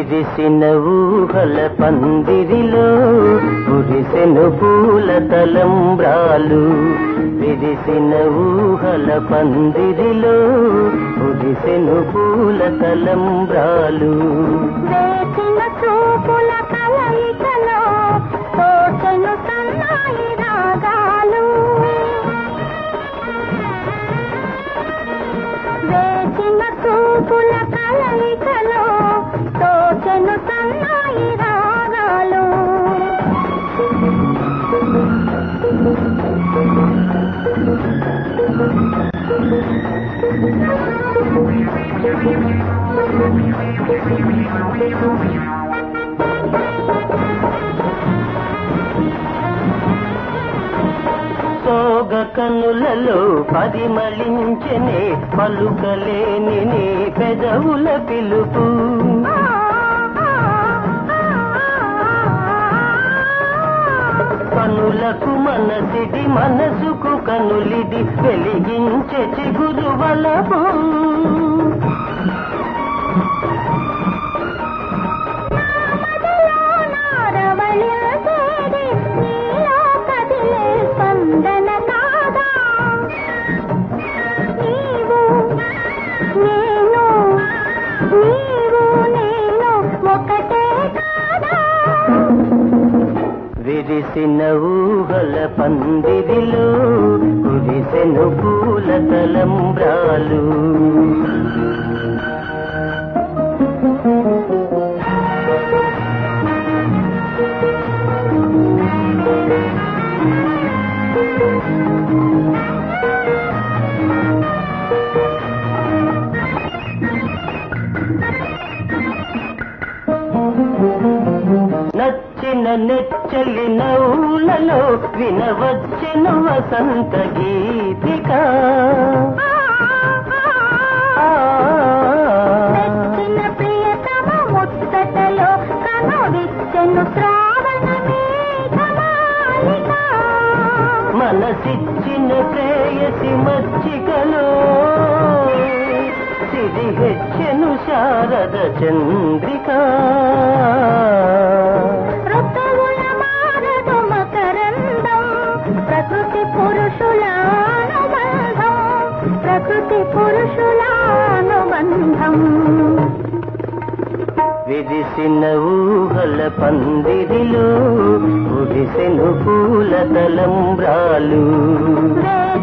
విరిసిన ఊహల పందిరిలో కురిసెను పూల తలంబ్రాలు విరిసిన ఊహల పందిరిలో కురిసెను పూల తలంబ్రాలు వేసిన చూపుల కలయికలో తోచెను సన్నాయి రాగాలు వేసిన చూపుల కలయికలో తోచెను సన్నాయి రాగాలు సోగ కనులలో పరిమళించనే పలుకలేని నీ పెదవుల పిలుపు కనులకు మనసిది మనసుకు కనులిది వెలిగించే చిగురు వలపు నారవళించేది నీలో కదిలే స్పందన కాదా నీవు నేను నీవు నేను ఒకటే కాదా విరిసిన ఊహల పందిరిలో కురిసెను పూల తలంబ్రాలు నచ్చిన నెచ్చలి నౌలలో వినవచ్చెను వసంత గీతిక ఆ, మెచ్చిన ప్రియతమ ముచ్చటలో కనువిచ్చెను శ్రావణ మేఘమాలిక మనసిచ్చిన ప్రేయసి మచ్చికలో సిరి హెచ్చెను శారద చంద్రిక ఋతువుల మారదు మకరందం ప్రకృతి పురుషుల అనుబంధం ప్రకృతి పురుషుల అనుబంధం విరిసిన ఊహల పందిరిలో కురిసెను పూల తలంబ్రాలు వేసిన